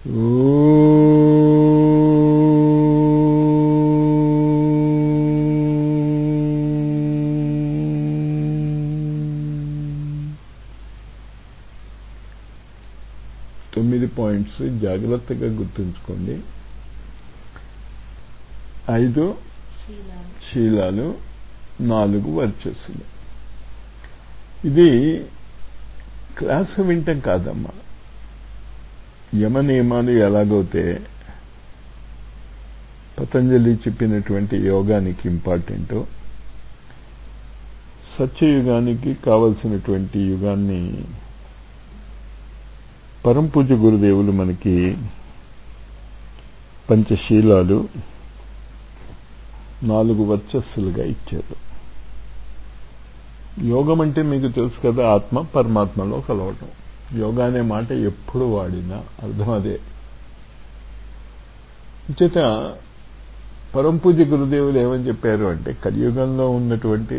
తొమ్మిది పాయింట్స్ జాగ్రత్తగా గుర్తుంచుకోండి ఐదు శీలాలు శీలాలు నాలుగు వర్చస్సులు ఇది క్లాసు వింటం కాదమ్మా యమ నియమాలు ఎలాగైతే పతంజలి చెప్పినటువంటి యోగానికి ఇంపార్టెంటో సత్యయుగానికి కావలసినటువంటి యుగాన్ని పరంపూజ గురుదేవులు మనకి పంచశీలాలు నాలుగు వర్చస్సులుగా ఇచ్చారు యోగం అంటే మీకు తెలుసు కదా ఆత్మ పరమాత్మలో కలవటం యోగా అనే మాట ఎప్పుడు వాడినా అర్థం అదే చేత పరంపూజ గురుదేవులు ఏమని చెప్పారు అంటే కలియుగంలో ఉన్నటువంటి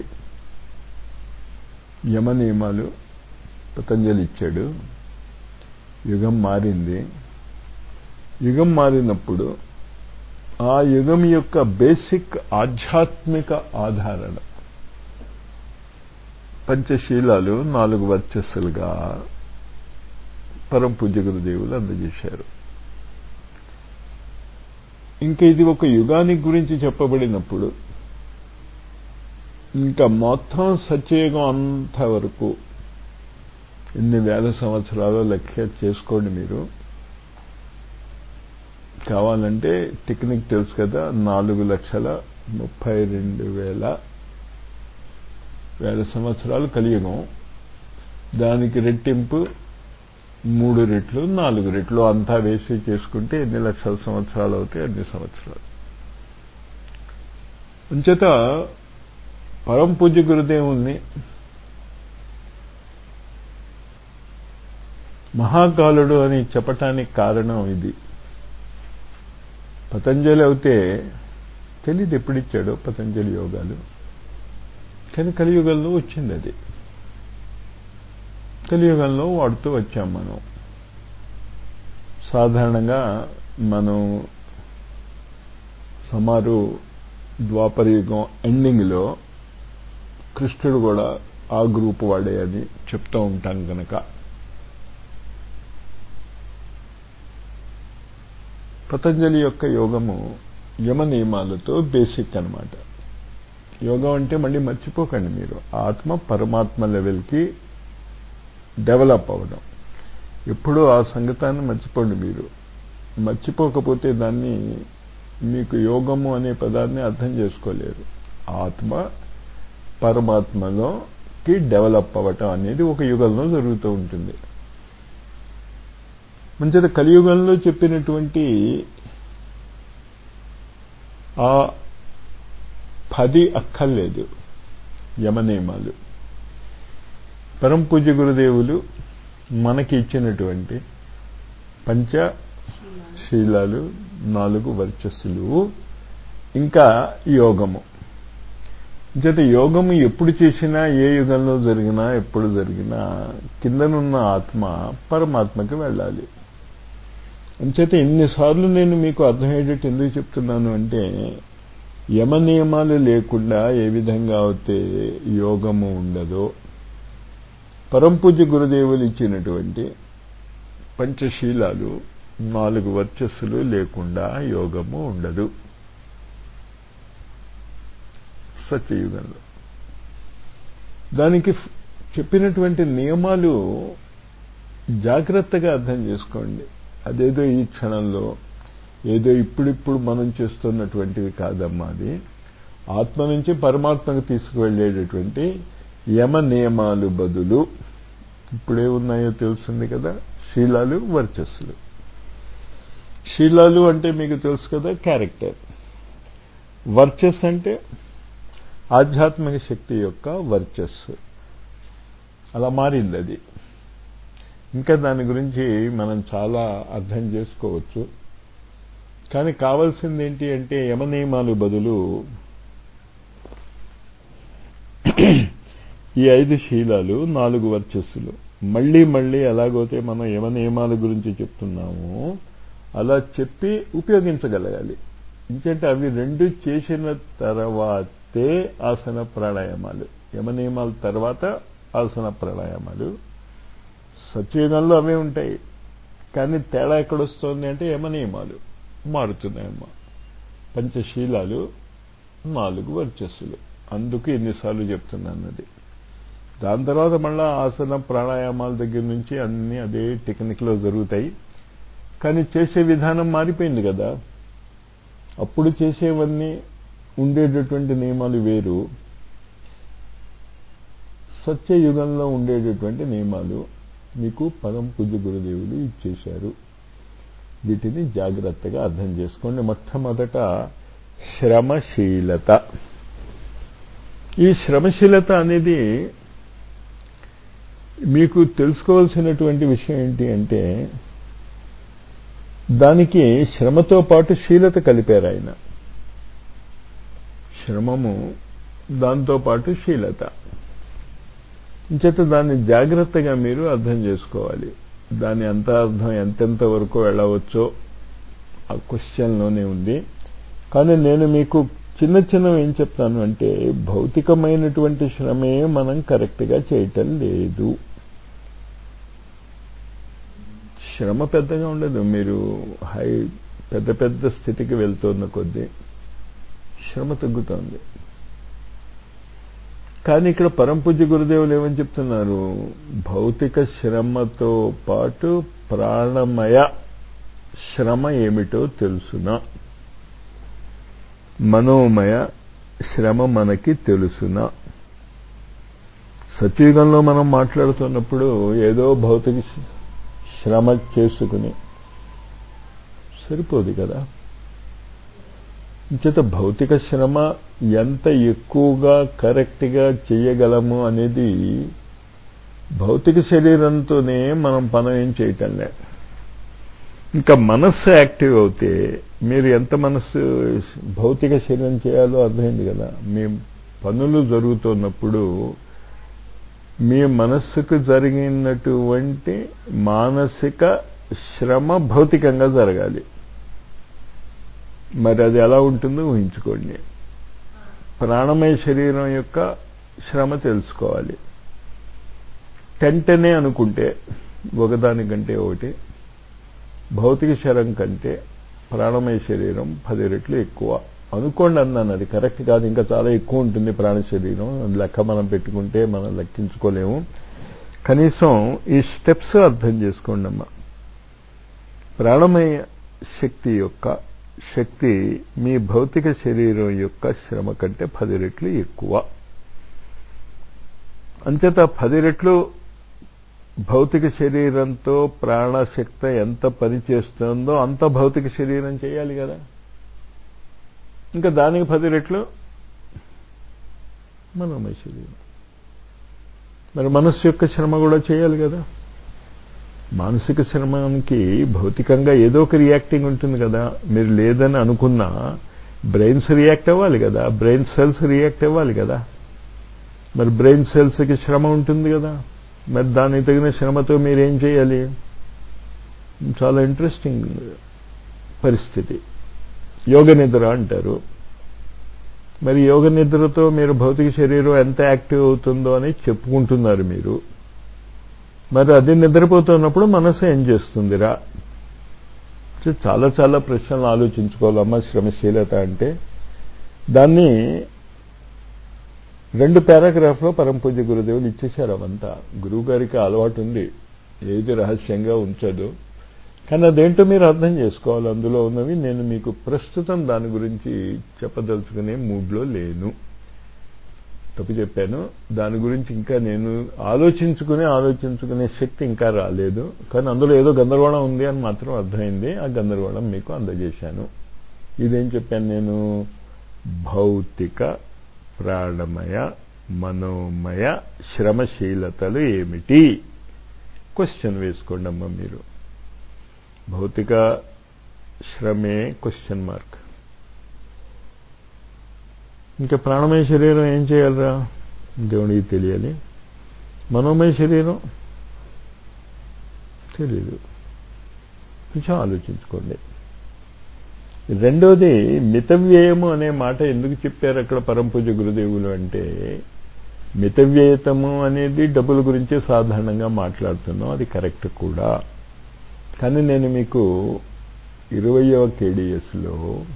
యమ నియమాలు పతంజలి ఇచ్చాడు యుగం మారింది యుగం మారినప్పుడు ఆ యుగం యొక్క బేసిక్ ఆధ్యాత్మిక ఆధారణ పంచశీలాలు నాలుగు వర్చస్సులుగా పరం పూజ్య గురుదేవులు అందజేశారు ఇంకా ఇది ఒక యుగానికి గురించి చెప్పబడినప్పుడు ఇంకా మొత్తం సత్యయుగం అంతవరకు ఎన్ని వేల సంవత్సరాలు లెక్క చేసుకోండి మీరు కావాలంటే టెక్నిక్ తెలుసు కదా నాలుగు లక్షల ముప్పై రెండు వేల వేల సంవత్సరాలు కలియుగం దానికి రెట్టింపు మూడు రెట్లు నాలుగు రెట్లు అంతా వేసి చేసుకుంటే ఎన్ని లక్షల సంవత్సరాలు అవుతాయి అన్ని సంవత్సరాలు అంచేత పరం పూజ్య గురుదేవుల్ని మహాకాలుడు అని చెప్పటానికి కారణం ఇది పతంజలి అయితే తెలియదు ఎప్పుడిచ్చాడో పతంజలి యోగాలు కానీ కలియుగంలో వచ్చింది అది కలియుగంలో వాడుతూ వచ్చాం మనం సాధారణంగా మనం సుమారు ద్వాపర యుగం ఎండింగ్లో కృష్ణుడు కూడా ఆ గ్రూప్ వాడే అని చెప్తూ ఉంటాం కనుక పతంజలి యొక్క యోగము యమ నియమాలతో బేసిక్ అనమాట యోగం అంటే మళ్ళీ మర్చిపోకండి మీరు ఆత్మ పరమాత్మ లెవెల్కి డెవలప్ అవ్వడం ఎప్పుడూ ఆ సంగతాన్ని మర్చిపోండి మీరు మర్చిపోకపోతే దాన్ని మీకు యోగము అనే పదాన్ని అర్థం చేసుకోలేరు ఆత్మ పరమాత్మలోకి డెవలప్ అవ్వటం అనేది ఒక యుగంలో జరుగుతూ ఉంటుంది మంచిది కలియుగంలో చెప్పినటువంటి ఆ పది అక్కర్లేదు యమనియమాలు పరం పూజ్య గురుదేవులు మనకి ఇచ్చినటువంటి పంచ శీలాలు నాలుగు వర్చస్సులు ఇంకా యోగము చేత యోగము ఎప్పుడు చేసినా ఏ యుగంలో జరిగినా ఎప్పుడు జరిగినా కిందనున్న ఆత్మ పరమాత్మకి వెళ్ళాలి అంచేత ఎన్నిసార్లు నేను మీకు అర్థమయ్యేటట్టు ఎందుకు చెప్తున్నాను అంటే యమ నియమాలు లేకుండా ఏ విధంగా అయితే యోగము ఉండదో పరంపూజ్య గురుదేవులు ఇచ్చినటువంటి పంచశీలాలు నాలుగు వర్చస్సులు లేకుండా యోగము ఉండదు సత్యయుగంలో దానికి చెప్పినటువంటి నియమాలు జాగ్రత్తగా అర్థం చేసుకోండి అదేదో ఈ క్షణంలో ఏదో ఇప్పుడిప్పుడు మనం చేస్తున్నటువంటివి కాదమ్మా అది ఆత్మ నుంచి పరమాత్మకు తీసుకువెళ్ళేటటువంటి యమ నియమాలు బదులు ఇప్పుడే ఉన్నాయో తెలుస్తుంది కదా శీలాలు వర్చస్సులు శీలాలు అంటే మీకు తెలుసు కదా క్యారెక్టర్ వర్చస్ అంటే ఆధ్యాత్మిక శక్తి యొక్క వర్చస్సు అలా మారింది అది ఇంకా దాని గురించి మనం చాలా అర్థం చేసుకోవచ్చు కానీ కావాల్సింది ఏంటి అంటే యమ నియమాలు బదులు ఈ ఐదు శీలాలు నాలుగు వర్చస్సులు మళ్ళీ మళ్ళీ ఎలాగైతే మనం యమ నియమాల గురించి చెప్తున్నామో అలా చెప్పి ఉపయోగించగలగాలి ఇంకంటే అవి రెండు చేసిన తర్వాతే ఆసన ప్రాణాయామాలు యమనియమాల తర్వాత ఆసన ప్రాణాయామాలు సత్యయుగంలో అవే ఉంటాయి కానీ తేడా ఎక్కడొస్తోంది అంటే యమనియమాలు మారుతున్నాయమ్మా పంచశీలాలు నాలుగు వర్చస్సులు అందుకు ఎన్నిసార్లు చెప్తున్నాను అది దాని తర్వాత మళ్ళా ఆసన ప్రాణాయామాల దగ్గర నుంచి అన్ని అదే టెక్నిక్లో జరుగుతాయి కానీ చేసే విధానం మారిపోయింది కదా అప్పుడు చేసేవన్నీ ఉండేటటువంటి నియమాలు వేరు సత్యయుగంలో ఉండేటటువంటి నియమాలు మీకు పరమ పూజ్య గురుదేవులు ఇచ్చేశారు వీటిని జాగ్రత్తగా అర్థం చేసుకోండి మొట్టమొదట శ్రమశీలత ఈ శ్రమశీలత అనేది మీకు తెలుసుకోవాల్సినటువంటి విషయం ఏంటి అంటే దానికి శ్రమతో పాటు శీలత కలిపారు ఆయన శ్రమము దాంతో పాటు శీలత ఇంచేత దాన్ని జాగ్రత్తగా మీరు అర్థం చేసుకోవాలి దాని అంత అర్థం ఎంతెంత వరకు వెళ్ళవచ్చో ఆ క్వశ్చన్లోనే ఉంది కానీ నేను మీకు చిన్న చిన్నవి ఏం చెప్తాను అంటే భౌతికమైనటువంటి శ్రమే మనం కరెక్ట్గా చేయటం లేదు శ్రమ పెద్దగా ఉండదు మీరు హై పెద్ద పెద్ద స్థితికి వెళ్తున్న కొద్దీ శ్రమ తగ్గుతోంది కానీ ఇక్కడ పరంపూజ్య గురుదేవులు ఏమని చెప్తున్నారు భౌతిక శ్రమతో పాటు ప్రాణమయ శ్రమ ఏమిటో తెలుసునా మనోమయ శ్రమ మనకి తెలుసునా సత్యుగంలో మనం మాట్లాడుతున్నప్పుడు ఏదో భౌతిక శ్రమ చేసుకుని సరిపోదు కదా చేత భౌతిక శ్రమ ఎంత ఎక్కువగా కరెక్ట్గా చేయగలము అనేది భౌతిక శరీరంతోనే మనం పనం ఏం చేయటంలే ఇంకా మనస్సు యాక్టివ్ అవుతే మీరు ఎంత మనస్సు భౌతిక శరీరం చేయాలో అర్థమైంది కదా మీ పనులు జరుగుతున్నప్పుడు మీ మనస్సుకు జరిగినటువంటి మానసిక శ్రమ భౌతికంగా జరగాలి మరి అది ఎలా ఉంటుందో ఊహించుకోండి ప్రాణమయ శరీరం యొక్క శ్రమ తెలుసుకోవాలి టెంటనే అనుకుంటే ఒకదానికంటే ఒకటి భౌతిక శరం కంటే ప్రాణమయ శరీరం పది రెట్లు ఎక్కువ అనుకోండి అన్నాను అది కరెక్ట్ కాదు ఇంకా చాలా ఎక్కువ ఉంటుంది ప్రాణ శరీరం లెక్క మనం పెట్టుకుంటే మనం లెక్కించుకోలేము కనీసం ఈ స్టెప్స్ అర్థం చేసుకోండి అమ్మా ప్రాణమయ శక్తి యొక్క శక్తి మీ భౌతిక శరీరం యొక్క శ్రమ కంటే పది రెట్లు ఎక్కువ అంచేత పది రెట్లు భౌతిక శరీరంతో ప్రాణశక్తి ఎంత పనిచేస్తుందో అంత భౌతిక శరీరం చేయాలి కదా ఇంకా దానికి పది రెట్లు మనోమయ శరీరం మరి మనస్సు యొక్క శ్రమ కూడా చేయాలి కదా మానసిక శ్రమానికి భౌతికంగా ఏదో ఒక రియాక్టింగ్ ఉంటుంది కదా మీరు లేదని అనుకున్నా బ్రెయిన్స్ రియాక్ట్ అవ్వాలి కదా బ్రెయిన్ సెల్స్ రియాక్ట్ అవ్వాలి కదా మరి బ్రెయిన్ సెల్స్కి శ్రమ ఉంటుంది కదా మరి దానికి తగిన శ్రమతో మీరేం చేయాలి చాలా ఇంట్రెస్టింగ్ పరిస్థితి యోగ నిద్ర అంటారు మరి యోగ నిద్రతో మీరు భౌతిక శరీరం ఎంత యాక్టివ్ అవుతుందో అని చెప్పుకుంటున్నారు మీరు మరి అది నిద్రపోతున్నప్పుడు మనసు ఏం చేస్తుందిరా చాలా చాలా ప్రశ్నలు ఆలోచించుకోవాలమ్మా శ్రమశీలత అంటే దాన్ని రెండు పారాగ్రాఫ్లో పరంపూజ్య గురుదేవులు ఇచ్చేశారు అవంతా గురువు గారికి అలవాటు ఉంది ఏది రహస్యంగా ఉంచదు కానీ అదేంటో మీరు అర్థం చేసుకోవాలి అందులో ఉన్నవి నేను మీకు ప్రస్తుతం దాని గురించి చెప్పదలుచుకునే మూడ్లో లేను తప్పు చెప్పాను దాని గురించి ఇంకా నేను ఆలోచించుకునే ఆలోచించుకునే శక్తి ఇంకా రాలేదు కానీ అందులో ఏదో గందరగోళం ఉంది అని మాత్రం అర్థమైంది ఆ గందరగోళం మీకు అందజేశాను ఇదేం చెప్పాను నేను భౌతిక ప్రాణమయ మనోమయ శ్రమశీలతలు ఏమిటి క్వశ్చన్ వేసుకోండి అమ్మ మీరు భౌతిక శ్రమే క్వశ్చన్ మార్క్ ఇంకా ప్రాణమయ శరీరం ఏం చేయాలరా దేవుడికి తెలియాలి మనోమయ శరీరం తెలీదు కొంచెం ఆలోచించుకోండి రెండోది మితవ్యయము అనే మాట ఎందుకు చెప్పారు అక్కడ పరంపూజ గురుదేవులు అంటే మితవ్యయతము అనేది డబ్బుల గురించే సాధారణంగా మాట్లాడుతున్నాం అది కరెక్ట్ కూడా కానీ నేను మీకు ఇరవయవ కేడిఎస్లో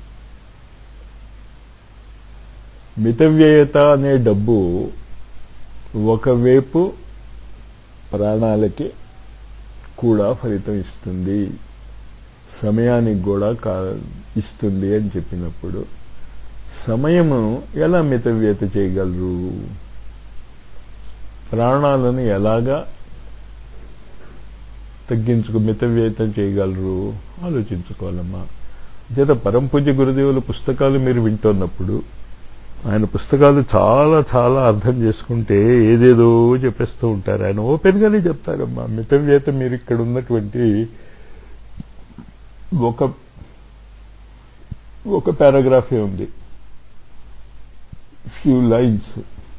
మితవ్యయత అనే డబ్బు ఒకవైపు ప్రాణాలకి కూడా ఫలితం ఇస్తుంది సమయానికి కూడా కా ఇస్తుంది అని చెప్పినప్పుడు సమయము ఎలా మితవ్యత చేయగలరు ప్రాణాలను ఎలాగా తగ్గించుకు మితవ్యతం చేయగలరు ఆలోచించుకోవాలమ్మా చేత పరంపూజ గురుదేవుల పుస్తకాలు మీరు వింటున్నప్పుడు ఆయన పుస్తకాలు చాలా చాలా అర్థం చేసుకుంటే ఏదేదో చెప్పేస్తూ ఉంటారు ఆయన ఓపెన్గానే చెప్తారమ్మా మితవ్యత మీరు ఇక్కడ ఉన్నటువంటి ఒక ఒక పారాగ్రాఫే ఉంది ఫ్యూ లైన్స్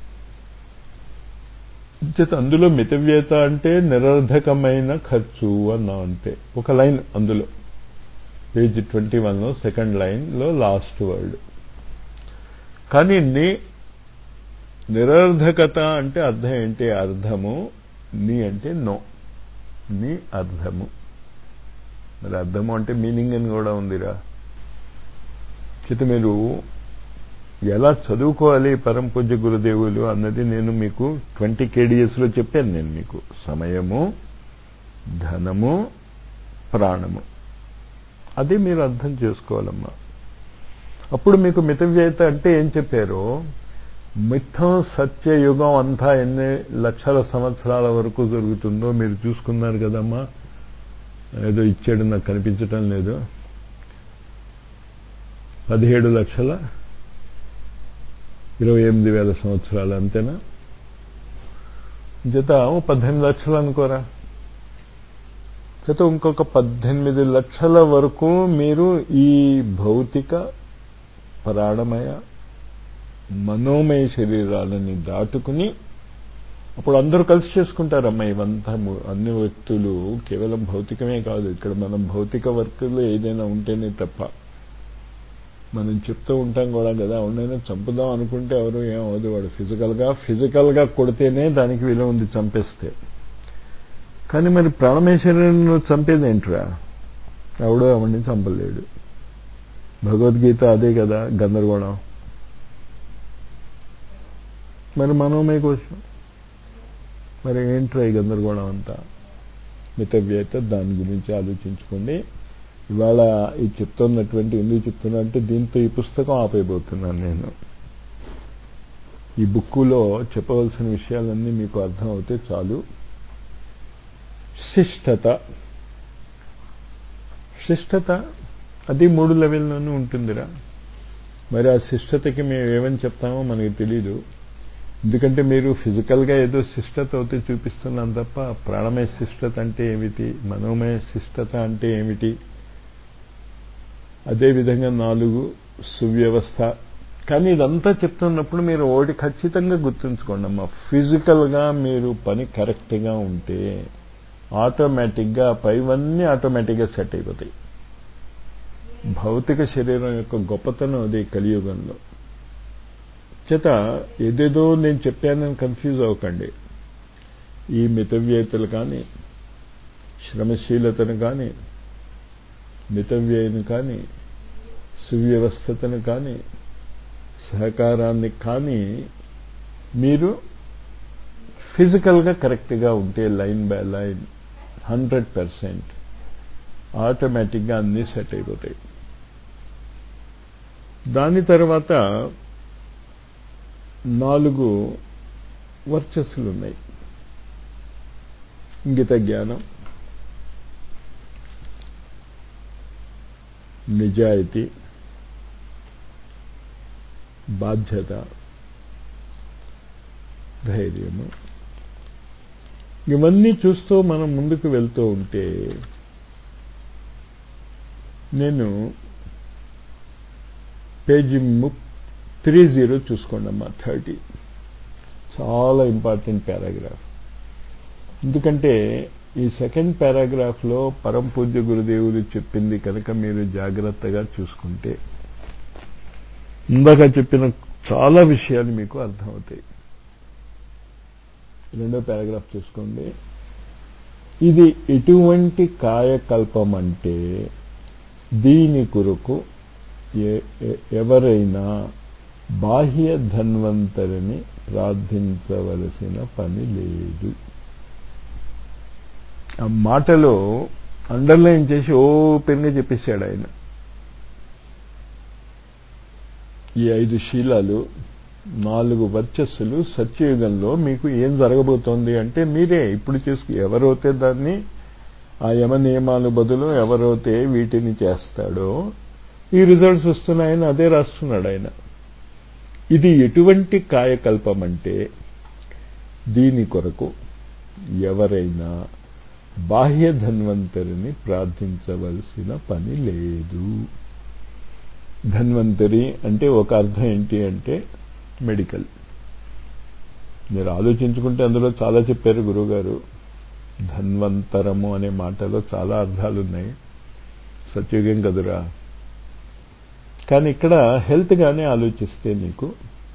చేత అందులో మితవ్యత అంటే నిరర్ధకమైన ఖర్చు అన్నా అంతే ఒక లైన్ అందులో పేజ్ ట్వంటీ వన్లో సెకండ్ లైన్లో లాస్ట్ వర్డ్ కానీ నీ నిరర్ధకత అంటే అర్థం ఏంటి అర్థము నీ అంటే నో నీ అర్థము మరి అర్థము అంటే మీనింగ్ అని కూడా ఉందిరా చేత మీరు ఎలా చదువుకోవాలి పరం పూజ్య గురుదేవులు అన్నది నేను మీకు ట్వంటీ కేడిఎస్లో చెప్పాను నేను మీకు సమయము ధనము ప్రాణము అది మీరు అర్థం చేసుకోవాలమ్మా అప్పుడు మీకు మితవ్యయత అంటే ఏం చెప్పారో మిథం సత్యయుగం అంతా ఎన్ని లక్షల సంవత్సరాల వరకు జరుగుతుందో మీరు చూసుకున్నారు కదమ్మా ఏదో ఇచ్చాడు నాకు కనిపించటం లేదు పదిహేడు లక్షల ఇరవై ఎనిమిది వేల సంవత్సరాలు అంతేనా జత పద్దెనిమిది లక్షలు అనుకోరా జత ఇంకొక పద్దెనిమిది లక్షల వరకు మీరు ఈ భౌతిక ప్రాణమయ మనోమయ శరీరాలని దాటుకుని అప్పుడు అందరూ కలిసి చేసుకుంటారమ్మా ఇవంతా అన్ని వ్యక్తులు కేవలం భౌతికమే కాదు ఇక్కడ మనం భౌతిక వర్కులు ఏదైనా ఉంటేనే తప్ప మనం చెప్తూ ఉంటాం కూడా కదా ఉండైనా చంపుదాం అనుకుంటే ఎవరు ఏమవదు వాడు ఫిజికల్గా ఫిజికల్గా కొడితేనే దానికి విలువ ఉంది చంపేస్తే కానీ మరి ప్రాణమేశ్వరుని చంపేది ఏంట్రా ఎవడో ఎవరిని చంపలేడు భగవద్గీత అదే కదా గందరగోళం మరి మనోమయ కోశం మరి ఏంట్రా ఈ గందరగోళం అంతా మితవ్యత దాని గురించి ఆలోచించుకోండి ఇవాళ ఈ చెప్తున్నటువంటి ఎందుకు చెప్తున్నా అంటే దీంతో ఈ పుస్తకం ఆపేయబోతున్నాను నేను ఈ బుక్కులో చెప్పవలసిన విషయాలన్నీ మీకు అర్థం అవుతే చాలు శిష్టత శిష్టత అది మూడు లెవెల్లోనూ ఉంటుందిరా మరి ఆ శిష్టతకి మేము ఏమని చెప్తామో మనకి తెలీదు ఎందుకంటే మీరు ఫిజికల్గా ఏదో శిష్టత అవుతే చూపిస్తున్నాం తప్ప ప్రాణమయ శిష్టత అంటే ఏమిటి మనోమయ శిష్టత అంటే ఏమిటి అదేవిధంగా నాలుగు సువ్యవస్థ కానీ ఇదంతా చెప్తున్నప్పుడు మీరు ఒకటి ఖచ్చితంగా గుర్తుంచుకోండి అమ్మా ఫిజికల్గా మీరు పని కరెక్ట్గా ఉంటే ఆటోమేటిక్గా పైవన్నీ ఆటోమేటిక్గా సెట్ అయిపోతాయి భౌతిక శరీరం యొక్క గొప్పతనం అదే కలియుగంలో చేత ఏదేదో నేను చెప్పానని కన్ఫ్యూజ్ అవ్వకండి ఈ మితవ్యతలు కానీ శ్రమశీలతను కానీ మితవ్యయను కానీ సువ్యవస్థతను కానీ సహకారాన్ని కానీ మీరు ఫిజికల్గా కరెక్ట్గా ఉంటే line by line hundred percent ఆటోమేటిక్గా అన్నీ సెట్ అయిపోతాయి దాని తర్వాత నాలుగు వర్చస్సులు ఉన్నాయి ఇంగిత జ్ఞానం నిజాయితీ బాధ్యత ధైర్యము ఇవన్నీ చూస్తూ మనం ముందుకు వెళ్తూ ఉంటే నేను పేజీ ముప్ త్రీ జీరో చూసుకోండి అమ్మా థర్టీ చాలా ఇంపార్టెంట్ పారాగ్రాఫ్ ఎందుకంటే ఈ సెకండ్ పారాగ్రాఫ్లో పరం పూజ్య గురుదేవులు చెప్పింది కనుక మీరు జాగ్రత్తగా చూసుకుంటే ఇందాక చెప్పిన చాలా విషయాలు మీకు అర్థమవుతాయి రెండో పారాగ్రాఫ్ చూసుకోండి ఇది ఎటువంటి కాయకల్పం అంటే దీని కొరకు ఎవరైనా బాహ్య ధన్వంతరిని ప్రార్థించవలసిన పని లేదు ఆ మాటలో అండర్లైన్ చేసి ఓపెన్గా చెప్పేశాడు ఆయన ఈ ఐదు శీలాలు నాలుగు వర్చస్సులు సత్యయుగంలో మీకు ఏం జరగబోతోంది అంటే మీరే ఇప్పుడు చేసుకు ఎవరైతే దాన్ని ఆ యమ నియమాలు బదులు ఎవరైతే వీటిని చేస్తాడో ఈ రిజల్ట్స్ వస్తున్నాయని అదే రాస్తున్నాడు ఆయన ఇది ఎటువంటి కాయకల్పం అంటే దీని కొరకు ఎవరైనా బాహ్య ధన్వంతరిని ప్రార్థించవలసిన పని లేదు ధన్వంతరి అంటే ఒక అర్థం ఏంటి అంటే మెడికల్ మీరు ఆలోచించుకుంటే అందులో చాలా చెప్పారు గురువుగారు ధన్వంతరము అనే మాటలో చాలా అర్థాలు ఉన్నాయి సత్యుగం కదురా కానీ ఇక్కడ హెల్త్గానే ఆలోచిస్తే మీకు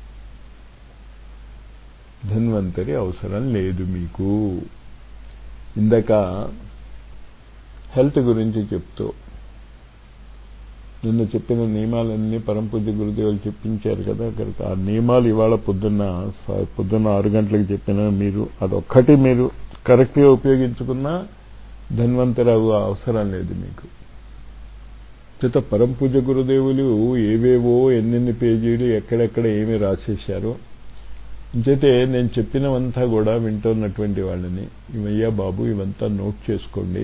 ధన్వంతరి అవసరం లేదు మీకు ఇందాక హెల్త్ గురించి చెప్తూ నిన్న చెప్పిన నియమాలన్నీ పరంపూజ గురుదేవులు చెప్పించారు కదా కనుక ఆ నియమాలు ఇవాళ పొద్దున్న పొద్దున్న ఆరు గంటలకు చెప్పిన మీరు అదొక్కటి మీరు కరెక్ట్గా ఉపయోగించుకున్నా ధన్వంతరి అవసరం లేదు మీకు చేత పరంపూజ గురుదేవులు ఏవేవో ఎన్నెన్ని పేజీలు ఎక్కడెక్కడ ఏమి రాసేశారో అంచేతే నేను చెప్పినవంతా కూడా వింటున్నటువంటి వాళ్ళని ఇవయ్యా బాబు ఇవంతా నోట్ చేసుకోండి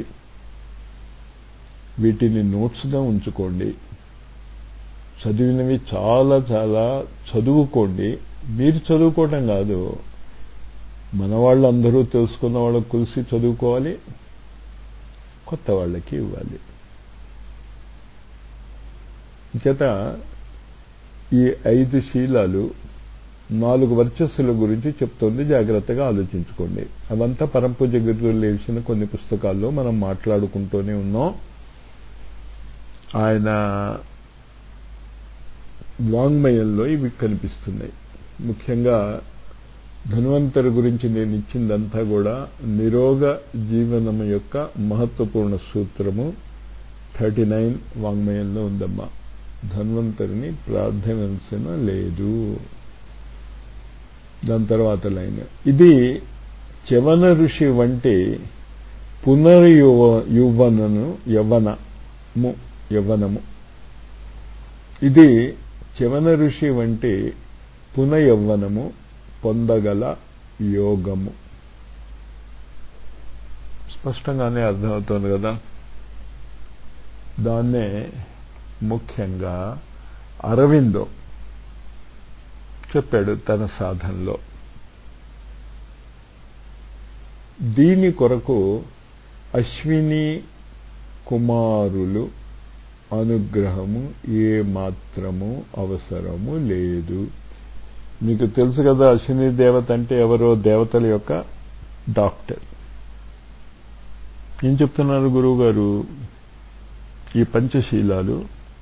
వీటిని నోట్స్గా ఉంచుకోండి చదివినవి చాలా చాలా చదువుకోండి మీరు చదువుకోవటం కాదు మన వాళ్ళందరూ తెలుసుకున్న వాళ్ళకు కలిసి చదువుకోవాలి కొత్త వాళ్ళకి ఇవ్వాలి చేత ఈ ఐదు శీలాలు నాలుగు వర్చస్సుల గురించి చెప్తోంది జాగ్రత్తగా ఆలోచించుకోండి అవంతా పరంపూజ గురువులు లేచిన కొన్ని పుస్తకాల్లో మనం మాట్లాడుకుంటూనే ఉన్నాం ఆయన వాంగ్మయంలో ఇవి కనిపిస్తున్నాయి ముఖ్యంగా ధన్వంతరి గురించి నేను ఇచ్చిందంతా కూడా నిరోగ జీవనం యొక్క మహత్వపూర్ణ సూత్రము థర్టీ నైన్ వాంగ్మయంలో ఉందమ్మా ధన్వంతరిని ప్రార్థించన లేదు దాని తర్వాత లైన్ ఇది చవన ఋషి వంటి పునర్యువ యువనను యవ్వనము యవ్వనము ఇది చవన ఋషి వంటి పునయవ్వనము పొందగల యోగము స్పష్టంగానే అర్థమవుతోంది కదా దాన్నే ముఖ్యంగా అరవిందో చెప్పాడు తన సాధనలో దీని కొరకు అశ్విని కుమారులు అనుగ్రహము ఏ మాత్రము అవసరము లేదు మీకు తెలుసు కదా అశ్విని దేవత అంటే ఎవరో దేవతల యొక్క డాక్టర్ ఏం చెప్తున్నారు గురువు గారు ఈ పంచశీలాలు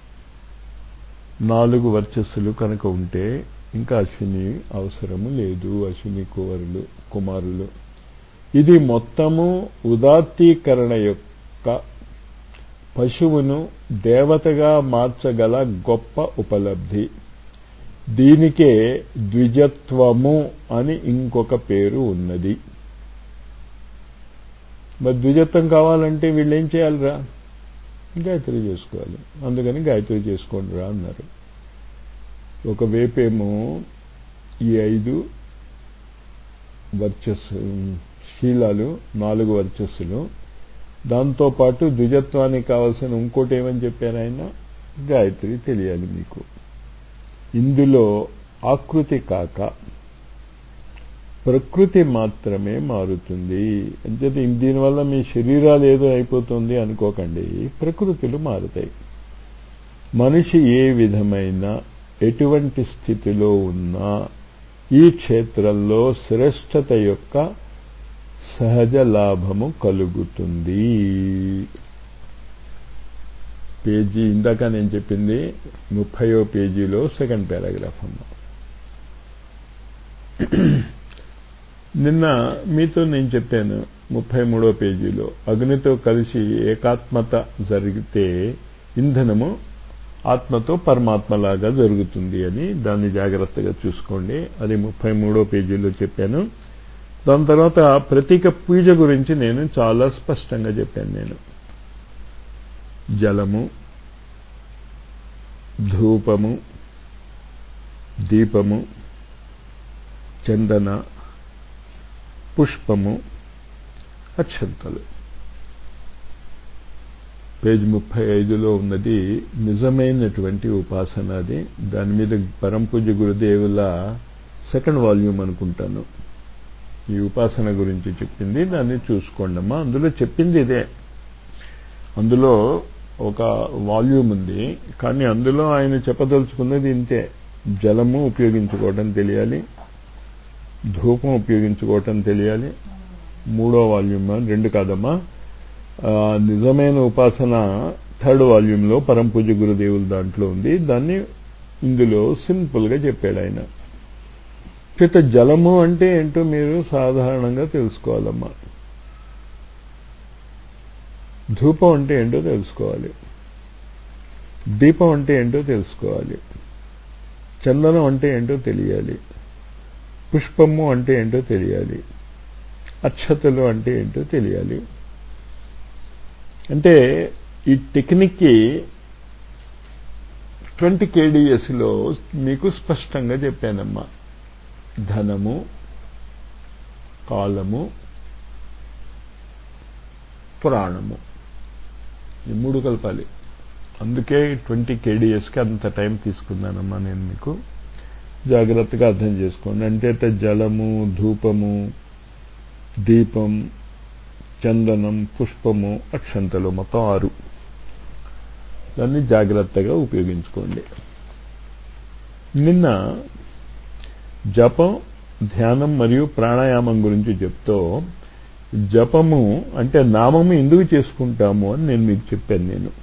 నాలుగు వర్చస్సులు కనుక ఉంటే ఇంకా అశ్విని అవసరము లేదు అశ్విని కువరులు కుమారులు ఇది మొత్తము ఉదాత్తీకరణ యొక్క పశువును దేవతగా మార్చగల గొప్ప ఉపలబ్ధి దీనికే ద్విజత్వము అని ఇంకొక పేరు ఉన్నది మరి ద్విజత్వం కావాలంటే వీళ్ళు ఏం చేయాలిరా గాయత్రి చేసుకోవాలి అందుకని గాయత్రి చేసుకోండి రా అన్నారు ఒక వేపేమో ఈ ఐదు వర్చస్సు శీలాలు నాలుగు వర్చస్సులు దాంతోపాటు ద్విజత్వానికి కావాల్సిన ఇంకోటి ఏమని చెప్పారు ఆయన గాయత్రి తెలియాలి మీకు ఇందులో ఆకృతి కాక ప్రకృతి మాత్రమే మారుతుంది అంచేత దీనివల్ల మీ శరీరాలు ఏదో అయిపోతుంది అనుకోకండి ప్రకృతులు మారుతాయి మనిషి ఏ విధమైన ఎటువంటి స్థితిలో ఉన్నా ఈ క్షేత్రంలో శ్రేష్టత యొక్క సహజ లాభము కలుగుతుంది పేజీ ఇందాక నేను చెప్పింది ముప్పయో పేజీలో సెకండ్ పారాగ్రాఫ్ అమ్మా నిన్న మీతో నేను చెప్పాను ముప్పై మూడో పేజీలో అగ్నితో కలిసి ఏకాత్మత జరిగితే ఇంధనము ఆత్మతో పరమాత్మలాగా జరుగుతుంది అని దాన్ని జాగ్రత్తగా చూసుకోండి అది ముప్పై మూడో పేజీలో చెప్పాను దాని తర్వాత ప్రతీక పూజ గురించి నేను చాలా స్పష్టంగా చెప్పాను నేను జలము ధూపము దీపము చందన పుష్పము అక్షంతలు పేజ్ ముప్పై ఐదులో ఉన్నది నిజమైనటువంటి ఉపాసన అది దాని మీద పరంపూజ గురుదేవుల సెకండ్ వాల్యూమ్ అనుకుంటాను ఈ ఉపాసన గురించి చెప్పింది దాన్ని చూసుకోండమ్మా అందులో చెప్పింది ఇదే అందులో ఒక వాల్యూమ్ ఉంది కానీ అందులో ఆయన చెప్పదలుచుకున్నది ఇంతే జలము ఉపయోగించుకోవటం తెలియాలి ధూపం ఉపయోగించుకోవటం తెలియాలి మూడో వాల్యూమ్ రెండు కాదమ్మా నిజమైన ఉపాసన థర్డ్ వాల్యూమ్లో పరంపూజ గురుదేవుల దాంట్లో ఉంది దాన్ని ఇందులో సింపుల్గా చెప్పాడు ఆయన చేత జలము అంటే ఏంటో మీరు సాధారణంగా తెలుసుకోవాలమ్మా ధూపం అంటే ఏంటో తెలుసుకోవాలి దీపం అంటే ఏంటో తెలుసుకోవాలి చందనం అంటే ఏంటో తెలియాలి పుష్పము అంటే ఏంటో తెలియాలి అక్షతలు అంటే ఏంటో తెలియాలి అంటే ఈ టెక్నిక్కి ట్వంటీ కేడిఎస్లో మీకు స్పష్టంగా చెప్పానమ్మా ధనము కాలము పురాణము ఈ మూడు కలపాలి అందుకే ట్వంటీ కేడిఎస్కి అంత టైం తీసుకున్నానమ్మా నేను మీకు జాగ్రత్తగా అర్థం చేసుకోండి అంటే జలము ధూపము దీపం చందనం పుష్పము అక్షంతలు మొత్తం ఆరు దాన్ని జాగ్రత్తగా ఉపయోగించుకోండి నిన్న జపం ధ్యానం మరియు ప్రాణాయామం గురించి చెప్తూ జపము అంటే నామము ఎందుకు చేసుకుంటాము అని నేను మీకు చెప్పాను నేను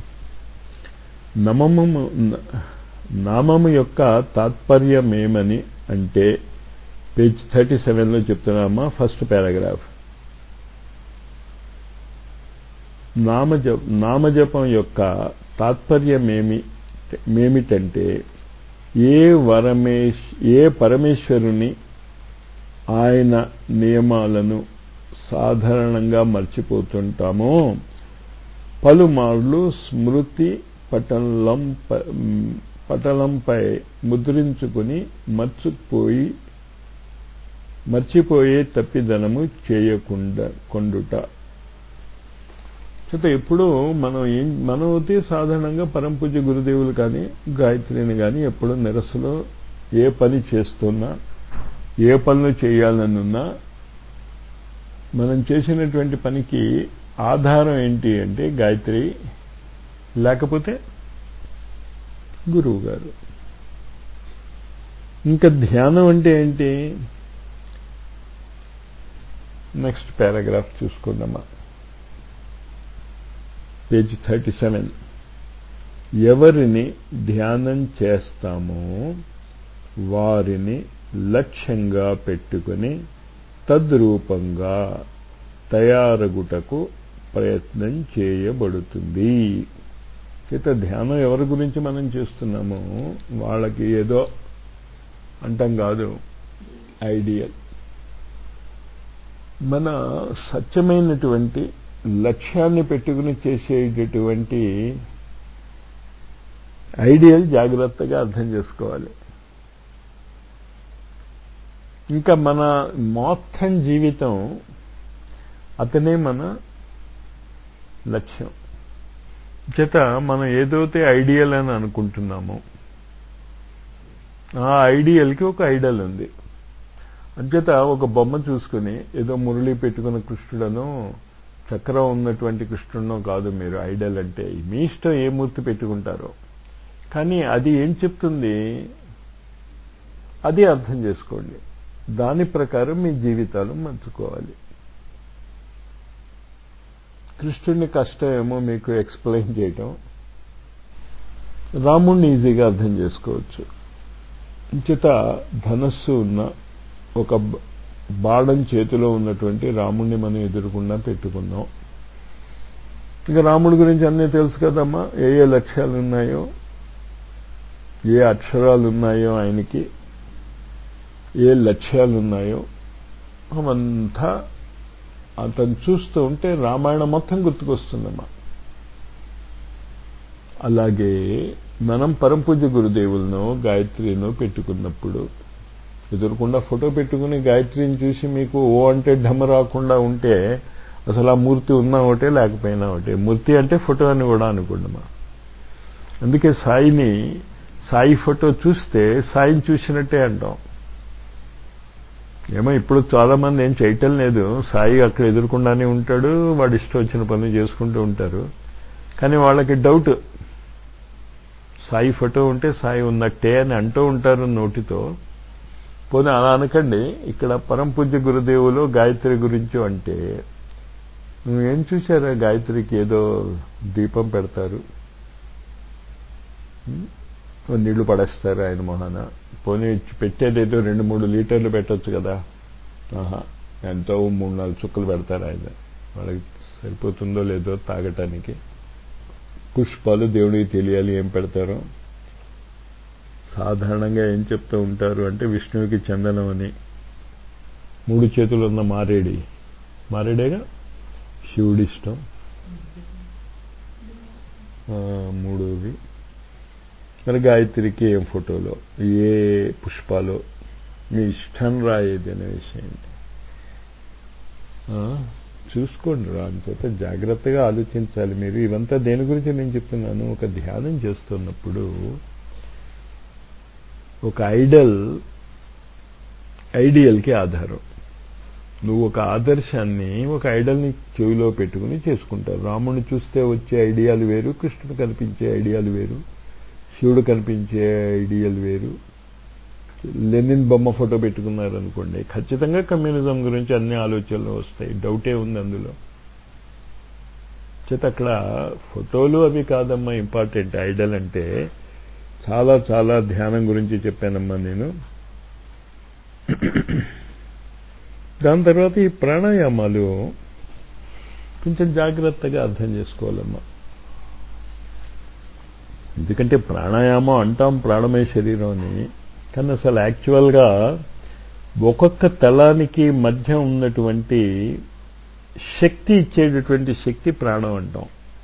నమము నామము యొక్క తాత్పర్యమేమని అంటే పేజ్ థర్టీ సెవెన్లో చెప్తున్నామా ఫస్ట్ పారాగ్రాఫ్ నామజ నామజపం యొక్క తాత్పర్యమేమి మేమిటంటే ఏ వరమేశ్ ఏ పరమేశ్వరుని ఆయన నియమాలను సాధారణంగా మర్చిపోతుంటామో పలుమార్లు స్మృతి పటలం పటలంపై ముద్రించుకుని మర్చిపోయి మర్చిపోయే తప్పిదనము చేయకుండా కొండుట చేత ఎప్పుడూ మనం ఏం మనం అయితే సాధారణంగా పరంపూజ గురుదేవులు కానీ గాయత్రిని కానీ ఎప్పుడు నిరసలో ఏ పని చేస్తున్నా ఏ పనులు చేయాలనున్నా మనం చేసినటువంటి పనికి ఆధారం ఏంటి అంటే గాయత్రి లేకపోతే గురువు గారు ఇంకా ధ్యానం అంటే ఏంటి నెక్స్ట్ పారాగ్రాఫ్ చూసుకుందామా పేజ్ థర్టీ సెవెన్ ఎవరిని ధ్యానం చేస్తామో వారిని లక్ష్యంగా పెట్టుకుని తద్రూపంగా తయారగుటకు ప్రయత్నం చేయబడుతుంది చేత ధ్యానం ఎవరి గురించి మనం చేస్తున్నామో వాళ్ళకి ఏదో అంటాం కాదు ఐడియల్ మన సత్యమైనటువంటి లక్ష్యాన్ని పెట్టుకుని చేసేటటువంటి ఐడియల్ జాగ్రత్తగా అర్థం చేసుకోవాలి ఇంకా మన మొత్తం జీవితం అతనే మన లక్ష్యం చేత మనం ఏదైతే ఐడియల్ అని అనుకుంటున్నామో ఆ ఐడియల్కి ఒక ఐడల్ ఉంది అంచేత ఒక బొమ్మ చూసుకుని ఏదో మురళి పెట్టుకున్న కృష్ణుడనో చక్రం ఉన్నటువంటి కృష్ణుడనో కాదు మీరు ఐడల్ అంటే మీ ఇష్టం ఏ మూర్తి పెట్టుకుంటారో కానీ అది ఏం చెప్తుంది అది అర్థం చేసుకోండి దాని ప్రకారం మీ జీవితాలు మంచుకోవాలి కృష్ణుడిని కష్టం ఏమో మీకు ఎక్స్ప్లెయిన్ చేయటం రాముణ్ణి ఈజీగా అర్థం చేసుకోవచ్చు చేత ధనస్సు ఉన్న ఒక బాణం చేతిలో ఉన్నటువంటి రాముణ్ణి మనం ఎదురుకుండా పెట్టుకున్నాం ఇక రాముడి గురించి అన్నీ తెలుసు కదమ్మా ఏ ఏ లక్ష్యాలు ఉన్నాయో ఏ అక్షరాలు ఉన్నాయో ఆయనకి ఏ లక్ష్యాలు ఉన్నాయో అవంతా అతను చూస్తూ ఉంటే రామాయణం మొత్తం గుర్తుకొస్తుందమ్మా అలాగే మనం పరంపూజ గురుదేవులను గాయత్రిను పెట్టుకున్నప్పుడు ఎదురకుండా ఫోటో పెట్టుకుని గాయత్రిని చూసి మీకు ఓ అంటే ఢమ రాకుండా ఉంటే అసలు ఆ మూర్తి ఉన్నా ఒకటే లేకపోయినా ఒకటే మూర్తి అంటే ఫోటో అని కూడా అనుకోండి అందుకే సాయిని సాయి ఫోటో చూస్తే సాయిని చూసినట్టే అంటాం ఏమో ఇప్పుడు చాలా మంది ఏం చేయటం లేదు సాయి అక్కడ ఎదుర్కొండానే ఉంటాడు వాడు ఇష్టం వచ్చిన పనులు చేసుకుంటూ ఉంటారు కానీ వాళ్ళకి డౌట్ సాయి ఫోటో ఉంటే సాయి ఉన్నట్టే అని అంటూ ఉంటారు నోటితో పోనీ అలా అనకండి ఇక్కడ పరం పూజ్య గురుదేవులు గాయత్రి గురించి అంటే నువ్వేం చూసారా గాయత్రికి ఏదో దీపం పెడతారు నీళ్లు పడేస్తారు ఆయన మొహాన పోనీ పెట్టేదేదో రెండు మూడు లీటర్లు పెట్టచ్చు కదా ఆహా ఎంతో మూడు నాలుగు చుక్కలు పెడతారు ఆయన వాళ్ళకి సరిపోతుందో లేదో తాగటానికి పుష్పాలు దేవుడికి తెలియాలి ఏం పెడతారో సాధారణంగా ఏం చెప్తూ ఉంటారు అంటే విష్ణువుకి చందనం అని మూడు చేతులు ఉన్న మారేడి మారేడేగా శివుడి ఇష్టం మూడోది మరి గాయత్రికి ఏం ఫోటోలో ఏ పుష్పాలు మీ ఇష్టం రాయేది అనే విషయం చూసుకోండి రా అంచేత జాగ్రత్తగా ఆలోచించాలి మీరు ఇవంతా దేని గురించి నేను చెప్తున్నాను ఒక ధ్యానం చేస్తున్నప్పుడు ఒక ఐడల్ ఐడియల్కి ఆధారం నువ్వు ఒక ఆదర్శాన్ని ఒక ఐడల్ని చెవిలో పెట్టుకుని చేసుకుంటావు రాముడిని చూస్తే వచ్చే ఐడియాలు వేరు కృష్ణుడు కనిపించే ఐడియాలు వేరు శివుడు కనిపించే ఐడియల్ వేరు లెనిన్ బొమ్మ ఫోటో పెట్టుకున్నారనుకోండి ఖచ్చితంగా కమ్యూనిజం గురించి అన్ని ఆలోచనలు వస్తాయి డౌటే ఉంది అందులో చేత అక్కడ ఫోటోలు అవి కాదమ్మా ఇంపార్టెంట్ ఐడల్ అంటే చాలా చాలా ధ్యానం గురించి చెప్పానమ్మా నేను దాని తర్వాత ఈ ప్రాణాయామాలు కొంచెం జాగ్రత్తగా అర్థం చేసుకోవాలమ్మా ఎందుకంటే ప్రాణాయామం అంటాం ప్రాణమయ శరీరం అని కానీ అసలు యాక్చువల్గా ఒక్కొక్క తలానికి మధ్య ఉన్నటువంటి శక్తి ఇచ్చేటటువంటి శక్తి ప్రాణం అంటాం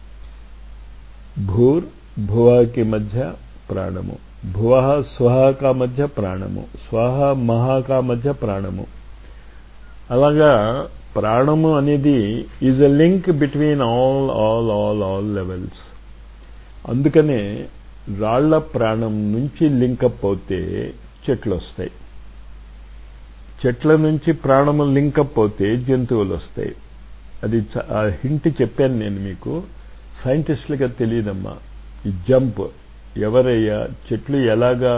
భూర్ భువాకి మధ్య ప్రాణము భువ స్వహక మధ్య ప్రాణము స్వహ మహాక మధ్య ప్రాణము అలాగా ప్రాణము అనేది is a link between all all all all levels అందుకనే రాళ్ల ప్రాణం నుంచి లింకప్ అవుతే చెట్లు వస్తాయి చెట్ల నుంచి ప్రాణము లింకప్ అవుతే జంతువులు వస్తాయి అది ఆ హింట్ చెప్పాను నేను మీకు సైంటిస్టులుగా తెలియదమ్మా ఈ జంప్ ఎవరయ్యా చెట్లు ఎలాగా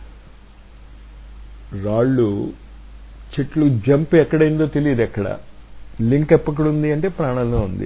రాళ్ళు చెట్లు జంప్ ఎక్కడైందో తెలియదు ఎక్కడ లింక్ ఎక్కడుంది అంటే ప్రాణంలో ఉంది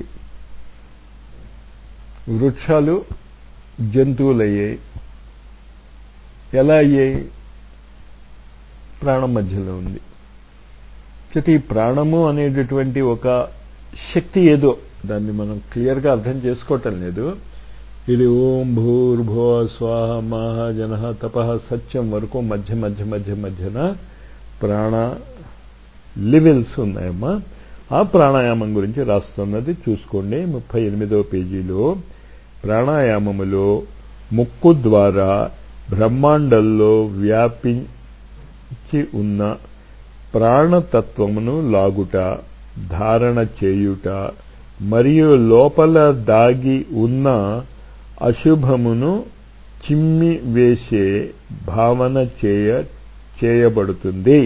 వృక్షాలు జంతువులు అయ్యాయి ఎలా అయ్యాయి ప్రాణం మధ్యలో ఉంది చేత ఈ ప్రాణము అనేటటువంటి ఒక శక్తి ఏదో దాన్ని మనం క్లియర్గా అర్థం చేసుకోవటం లేదు ఇది ఓం భూర్భువ స్వాహ మహ జన తప సత్యం వరకు మధ్య మధ్య మధ్య మధ్యన ప్రాణ లెవెల్స్ ఉన్నాయమ్మా ఆ ప్రాణాయామం గురించి రాస్తున్నది చూసుకోండి ముప్పై ఎనిమిదవ పేజీలో ప్రాణాయామములో ముక్కు ద్వారా బ్రహ్మాండంలో వ్యాపించి ఉన్న ప్రాణతత్వమును లాగుట ధారణ చేయుట మరియు లోపల దాగి ఉన్న అశుభమును చిమ్మి వేసే భావన చేయ చేయబడుతుంది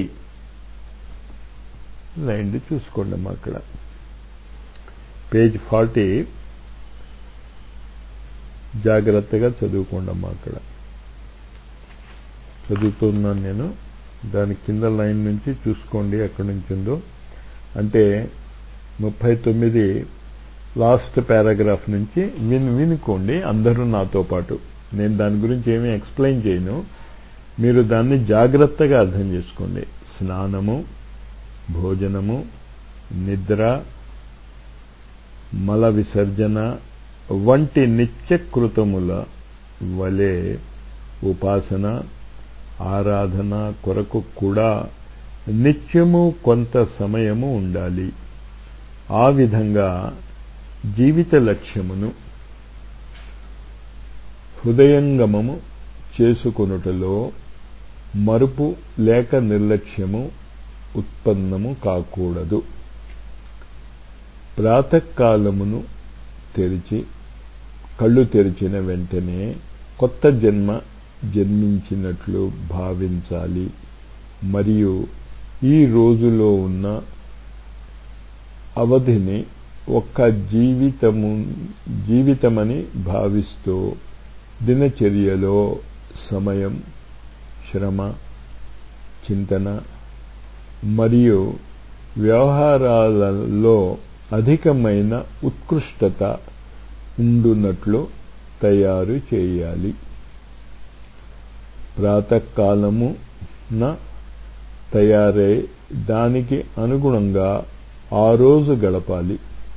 లైన్ చూసుకోండి అమ్మా అక్కడ పేజ్ ఫార్టీ జాగ్రత్తగా చదువుకోండి అమ్మా అక్కడ చదువుతున్నాను నేను దాని కింద లైన్ నుంచి చూసుకోండి ఎక్కడి నుంచి ఉందో అంటే ముప్పై తొమ్మిది లాస్ట్ పారాగ్రాఫ్ నుంచి విన్ వినుకోండి అందరూ నాతో పాటు నేను దాని గురించి ఏమీ ఎక్స్ప్లెయిన్ చేయను మీరు దాన్ని జాగ్రత్తగా అర్థం చేసుకోండి స్నానము భోజనము నిద్ర మల విసర్జన వంటి నిత్యకృతముల వలె ఉపాసన ఆరాధన కొరకు కూడా నిత్యము కొంత సమయము ఉండాలి ఆ విధంగా జీవిత లక్ష్యమును హృదయంగమము చేసుకొనుటలో మరుపు లేక నిర్లక్ష్యము ఉత్పన్నము కాకూడదు ప్రాతకాలమును తెరిచి కళ్ళు తెరిచిన వెంటనే కొత్త జన్మ జన్మించినట్లు భావించాలి మరియు ఈ రోజులో ఉన్న అవధిని ఒక్క జీవితము జీవితమని భావిస్తూ దినచర్యలో సమయం శ్రమ చింతన మరియు వ్యవహారాలలో అధికమైన ఉత్కృష్టత ఉండునట్లు తయారు చేయాలి ప్రాతకాలమున తయారై దానికి అనుగుణంగా ఆ రోజు గడపాలి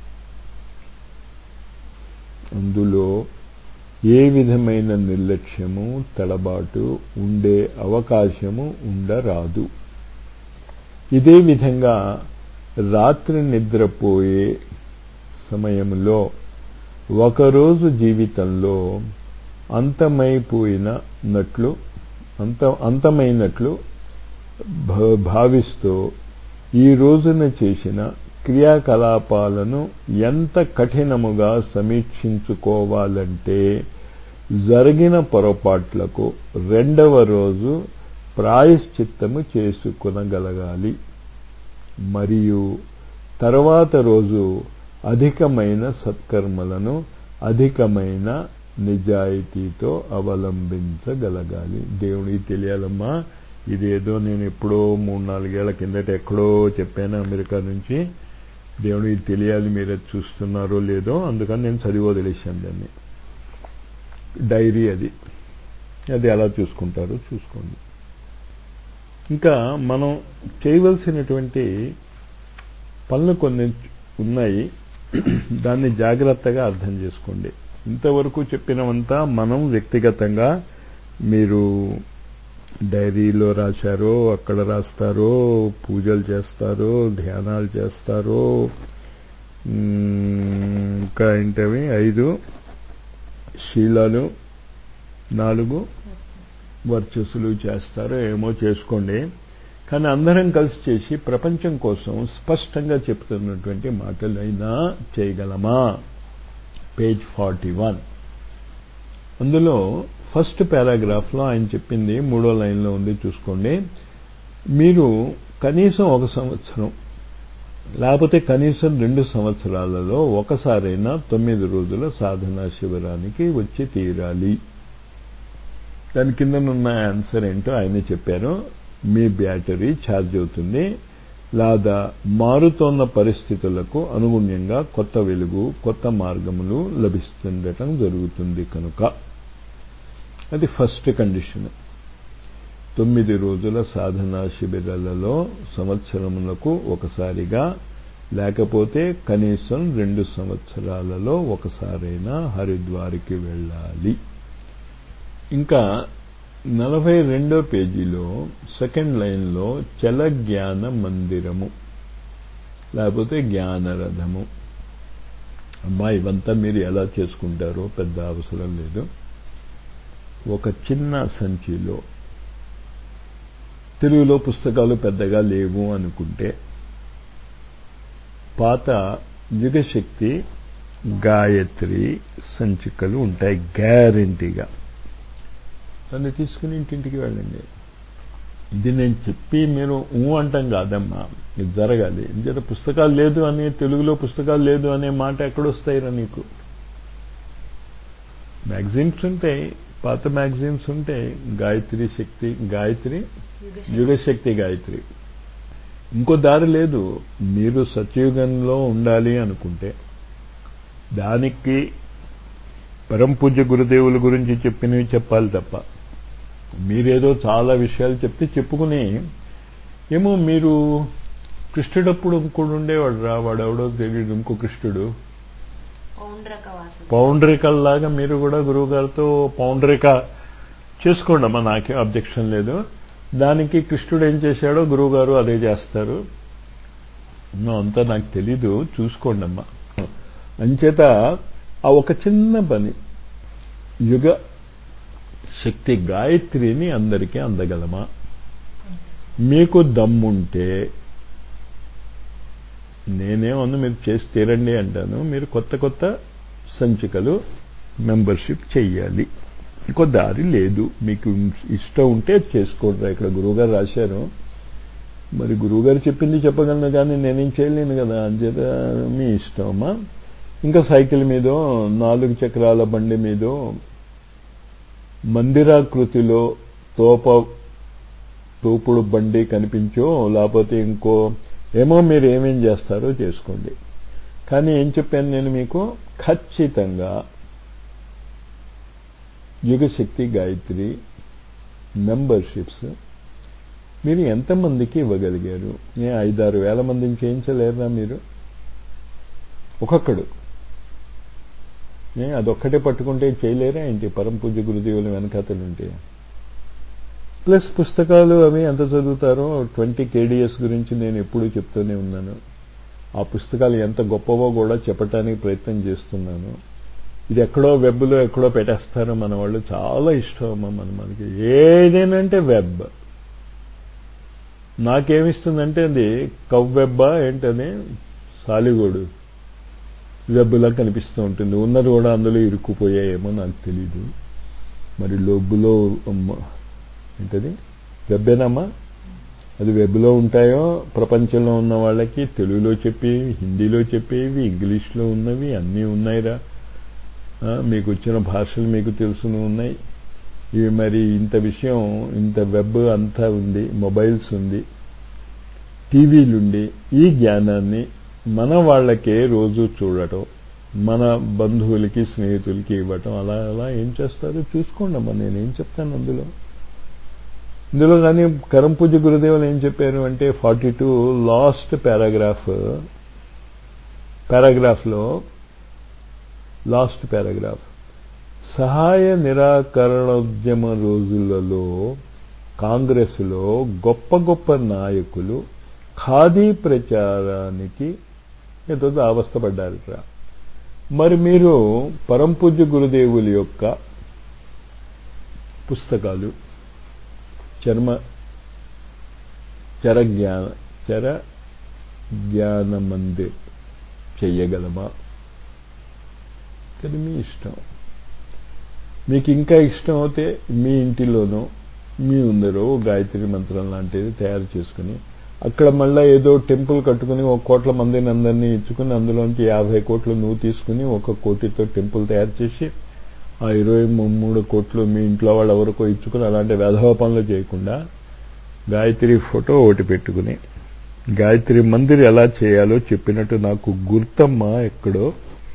అందులో ఏ విధమైన నిర్లక్ష్యము తడబాటు ఉండే అవకాశము ఉండరాదు ఇదే విధంగా రాత్రి నిద్రపోయే సమయంలో ఒకరోజు జీవితంలో అంతమైపోయినట్లు అంత అంతమైనట్లు భావిస్తూ ఈ రోజున చేసిన క్రియాకలాపాలను ఎంత కఠినముగా సమీక్షించుకోవాలంటే జరిగిన పొరపాట్లకు రెండవ రోజు ప్రాయశ్చిత్తము చేసుకునగలగాలి మరియు తర్వాత రోజు అధికమైన సత్కర్మలను అధికమైన నిజాయితీతో అవలంబించగలగాలి దేవుడికి తెలియాలమ్మా ఇదేదో నేను ఎప్పుడో మూడు నాలుగేళ్ల కిందట ఎక్కడో చెప్పాను అమెరికా నుంచి దేవుడికి తెలియాలి మీరు చూస్తున్నారో లేదో అందుకని నేను చదివి వదిలేశాను దాన్ని డైరీ అది అది ఎలా చూసుకుంటారో చూసుకోండి ఇంకా మనం చేయవలసినటువంటి పనులు కొన్ని ఉన్నాయి దాన్ని జాగ్రత్తగా అర్థం చేసుకోండి ఇంతవరకు చెప్పినవంతా మనం వ్యక్తిగతంగా మీరు డైరీలో రాశారో అక్కడ రాస్తారో పూజలు చేస్తారో ధ్యానాలు చేస్తారో ఇంకా ఏంటవి ఐదు శీలాలు నాలుగు వర్చస్సులు చేస్తారో ఏమో చేసుకోండి కానీ అందరం కలిసి చేసి ప్రపంచం కోసం స్పష్టంగా చెప్తున్నటువంటి మాటలైనా చేయగలమా పేజ్ ఫార్టీ వన్ అందులో ఫస్ట్ పారాగ్రాఫ్లో ఆయన చెప్పింది మూడో లైన్లో ఉంది చూసుకోండి మీరు కనీసం ఒక సంవత్సరం లేకపోతే కనీసం రెండు సంవత్సరాలలో ఒకసారైనా తొమ్మిది రోజుల సాధనా శిబిరానికి వచ్చి తీరాలి దాని కిందనున్న ఆన్సర్ ఏంటో ఆయన చెప్పారు మీ బ్యాటరీ ఛార్జ్ అవుతుంది లేదా మారుతోన్న పరిస్థితులకు అనుగుణ్యంగా కొత్త వెలుగు కొత్త మార్గములు లభిస్తుండటం జరుగుతుంది కనుక అది ఫస్ట్ కండిషన్ తొమ్మిది రోజుల సాధనా శిబిరాలలో సంవత్సరములకు ఒకసారిగా లేకపోతే కనీసం రెండు సంవత్సరాలలో ఒకసారైనా హరిద్వార్కి వెళ్ళాలి ఇంకా నలభై రెండో పేజీలో సెకండ్ లైన్లో చల జ్ఞాన మందిరము లేకపోతే జ్ఞానరథము అమ్మా ఇవంతా మీరు ఎలా చేసుకుంటారో పెద్ద అవసరం లేదు ఒక చిన్న సంచిలో తెలుగులో పుస్తకాలు పెద్దగా లేవు అనుకుంటే పాత యుగశక్తి గాయత్రి సంచికలు ఉంటాయి గ్యారంటీగా దాన్ని తీసుకుని ఇంటింటికి వెళ్ళండి ఇది నేను చెప్పి మీరు ఊ అంటాం కాదమ్మా ఇది జరగాలి ఇంకేత పుస్తకాలు లేదు అని తెలుగులో పుస్తకాలు లేదు అనే మాట ఎక్కడొస్తాయిరా నీకు మ్యాగజైన్స్ ఉంటాయి పాత మ్యాగజైన్స్ ఉంటాయి గాయత్రి శక్తి గాయత్రి యుగశక్తి గాయత్రి ఇంకో దారి లేదు మీరు సత్యుగంలో ఉండాలి అనుకుంటే దానికి పరంపూజ్య గురుదేవుల గురించి చెప్పినవి చెప్పాలి తప్ప మీరేదో చాలా విషయాలు చెప్తే చెప్పుకుని ఏమో మీరు కృష్ణుడప్పుడు ఇంకోడు ఉండేవాడు రా వాడు ఎవడో తెలియదు ఇంకో కృష్ణుడు పౌండ్రక వాసు పౌండరికల్లాగా మీరు కూడా గురువు గారితో పౌండరిక చేసుకోండి అమ్మా నాకేం అబ్జెక్షన్ లేదు దానికి కృష్ణుడు ఏం చేశాడో గురువు గారు అదే చేస్తారు నో, అంతా నాకు తెలీదు చూసుకోండి అమ్మా అంచేత ఆ ఒక చిన్న పని యుగ శక్తి గాయత్రిని అందరికీ అందగలమా మీకు దమ్ముంటే నేనేమన్నా మీరు చేసి తీరండి అంటాను మీరు కొత్త కొత్త సంచికలు మెంబర్షిప్ చెయ్యాలి ఇంకో దారి లేదు మీకు ఇష్టం ఉంటే చేసుకోండి ఇక్కడ గురువుగారు రాశారు మరి గురువుగారు చెప్పింది చెప్పగలను కానీ నేనేం చేయలేను కదా అంచేత మీ ఇష్టమా ఇంకా సైకిల్ మీదో నాలుగు చక్రాల బండి మీదో మందిరాకృతిలో తోప తోపుడు బండి కనిపించో లేకపోతే ఇంకో ఏమో మీరు ఏమేం చేస్తారో చేసుకోండి కానీ ఏం చెప్పాను నేను మీకు ఖచ్చితంగా యుగశక్తి గాయత్రి మెంబర్షిప్స్ మీరు ఎంతమందికి ఇవ్వగలిగారు ఏ ఐదారు వేల మందిని చేయించలేరా మీరు ఒక్కొక్కడు ఏ అదొక్కటే పట్టుకుంటే చేయలేరా ఏంటి పరమ పూజ్య గురుదేవులు వెనకాతలుంటే ప్లస్ పుస్తకాలు అవి ఎంత చదువుతారో ట్వంటీ కేడిఎస్ గురించి నేను ఎప్పుడూ చెప్తూనే ఉన్నాను ఆ పుస్తకాలు ఎంత గొప్పవో కూడా చెప్పడానికి ప్రయత్నం చేస్తున్నాను ఇది ఎక్కడో వెబ్లో ఎక్కడో పెట్టేస్తారు మన వాళ్ళు చాలా ఇష్టం అమ్మ మన మనకి ఏదేనంటే వెబ్ నాకేమిస్తుందంటే అది కవ్ వెబ్బా ఏంటని సాలిగోడు వెబ్లా కనిపిస్తూ ఉంటుంది ఉన్నది కూడా అందులో ఇరుక్కుపోయాయేమో నాకు తెలీదు మరి లోబులో ఏంటది వెబ్బేనమ్మా అది వెబ్లో ఉంటాయో ప్రపంచంలో ఉన్న వాళ్ళకి తెలుగులో చెప్పేవి హిందీలో చెప్పేవి ఇంగ్లీష్లో ఉన్నవి అన్నీ ఉన్నాయిరా ఆ, మీకు వచ్చిన భాషలు మీకు తెలుసును ఉన్నాయి ఇవి మరి ఇంత విషయం ఇంత వెబ్ అంతా ఉంది మొబైల్స్ ఉంది టీవీలుండి ఈ జ్ఞానాన్ని మన వాళ్ళకే రోజు చూడటం మన బంధువులకి స్నేహితులకి ఇవ్వటం అలా అలా ఏం చేస్తారు చూసుకోండి అమ్మా నేనేం చెప్తాను అందులో ఇందులో కానీ కరంపూజ గురుదేవులు ఏం చెప్పారు అంటే ఫార్టీ టూ లాస్ట్ పారాగ్రాఫ్ పారాగ్రాఫ్లో లాస్ట్ పారాగ్రాఫ్ సహాయ నిరాకరణోద్యమ రోజులలో కాంగ్రెస్లో గొప్ప గొప్ప నాయకులు ఖాదీ ప్రచారానికి ఏదో అవస్థపడ్డారట మరి మీరు పరంపూజ్య గురుదేవుల యొక్క పుస్తకాలు చర్మ చర జ్ఞాన చర జ్ఞాన మందిర్ చెయ్యగలమా అది మీ ఇష్టం మీకు ఇంకా ఇష్టం అయితే మీ ఇంటిలోనో మీ ఉందరో గాయత్రి మంత్రం లాంటిది తయారు చేసుకుని అక్కడ మళ్ళా ఏదో టెంపుల్ కట్టుకుని ఒక కోట్ల మందిని అందరినీ ఇచ్చుకుని అందులోంచి యాభై కోట్లు నువ్వు తీసుకుని ఒక కోటితో టెంపుల్ తయారు చేసి ఆ ఇరవై మూడు కోట్లు మీ ఇంట్లో వాళ్ళు ఎవరికో ఇచ్చుకుని అలాంటి వేధవ పనులు చేయకుండా గాయత్రి ఫోటో ఒకటి పెట్టుకుని గాయత్రి మందిర్ ఎలా చేయాలో చెప్పినట్టు నాకు గుర్తమ్మ ఎక్కడో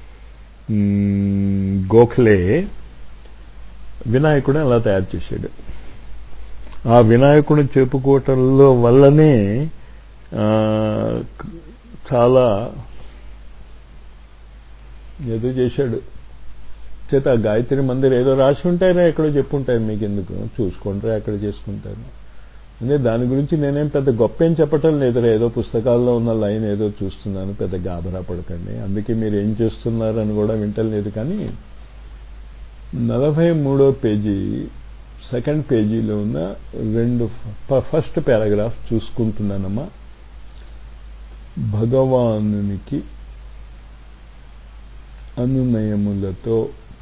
మ్, గోఖలే వినాయకుడు అలా తయారు చేశాడు ఆ వినాయకుడు చెప్పుకోవటంలో వల్లనే ఆ, చాలా ఏదో చేశాడు చేత ఆ గాయత్రి మందిర్ ఏదో రాసి ఉంటారా ఎక్కడో చెప్పుంటారు మీకు ఎందుకు చూసుకుంటారా ఎక్కడ చేసుకుంటారు అంటే దాని గురించి నేనేం పెద్ద గొప్ప ఏం చెప్పటం లేదురా ఏదో పుస్తకాల్లో ఉన్న లైన్ ఏదో చూస్తున్నాను పెద్ద గాబరా పడకండి అందుకే మీరు ఏం చేస్తున్నారని కూడా వింటలేదు కానీ నలభై మూడో పేజీ సెకండ్ పేజీలో ఉన్న రెండు ఫ- ఫస్ట్ పారాగ్రాఫ్ చూసుకుంటున్నానమ్మా భగవానునికి అనునయములతో